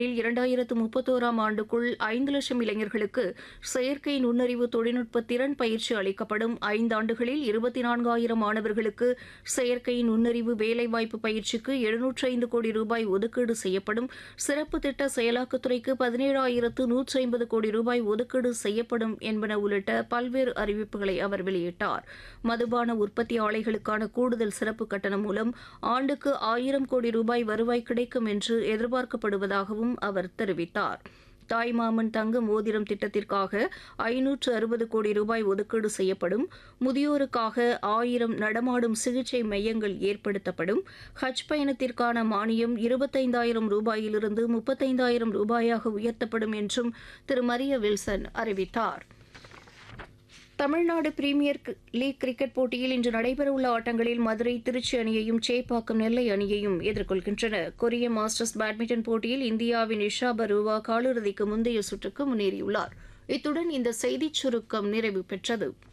இரண்டாயிரத்து முப்பத்தோராம் ஆண்டுக்குள் ஐந்து லட்சம் இளைஞர்களுக்கு செயற்கை நுண்ணறிவு தொழில்நுட்ப திறன் பயிற்சி அளிக்கப்படும் ஐந்தாண்டுகளில் இருபத்தி நான்காயிரம் மாணவர்களுக்கு செயற்கை நுண்ணறிவு வேலைவாய்ப்பு பயிற்சிக்கு எழுநூற்று ஐந்து கோடி ரூபாய் ஒதுக்கீடு செய்யப்படும் சிறப்பு திட்ட செயலாக்கத்துறைக்கு பதினேழாயிரத்து நூற்றி ஐம்பது கோடி ரூபாய் ஒதுக்கீடு செய்யப்படும் என்பன உள்ளிட்ட பல்வேறு அறிவிப்புகளை அவர் வெளியிட்டார் மதுபான உற்பத்தி ஆலைகளுக்கான கூடுதல் சிறப்பு கட்டணம் மூலம் ஆண்டுக்கு ஆயிரம் கோடி ரூபாய் வருவாய் கிடைக்கும் என்று எதிர்பார்க்கப்படுவதாகவும் அவர் தெரிவித்தார் தாய்மாமன் தங்க மோதிரம் திட்டத்திற்காக ஐநூற்று அறுபது கோடி ரூபாய் ஒதுக்கீடு செய்யப்படும் முதியோருக்காக ஆயிரம் நடமாடும் சிகிச்சை மையங்கள் ஏற்படுத்தப்படும் ஹஜ் பயணத்திற்கான மானியம் இருபத்தைந்தாயிரம் ரூபாயிலிருந்து முப்பத்தைந்தாயிரம் ரூபாயாக உயர்த்தப்படும் என்றும் திரு மரிய வில்சன் அறிவித்தார் தமிழ்நாடு பிரீமியர் கி- லீக் கிரிக்கெட் போட்டியில் இன்று நடைபெறவுள்ள ஆட்டங்களில் மதுரை திருச்சி அணியையும் சேப்பாக்கம் நெல்லை அணியையும் எதிர்கொள்கின்றன கொரிய மாஸ்டர்ஸ் பேட்மிண்டன் போட்டியில் இந்தியாவின் இஷா பருவா காலிறுதிக்கு முந்தைய சுற்றுக்கு முன்னேறியுள்ளார் இத்துடன் இந்த செய்திச் சுருக்கம் நிறைவு பெற்றது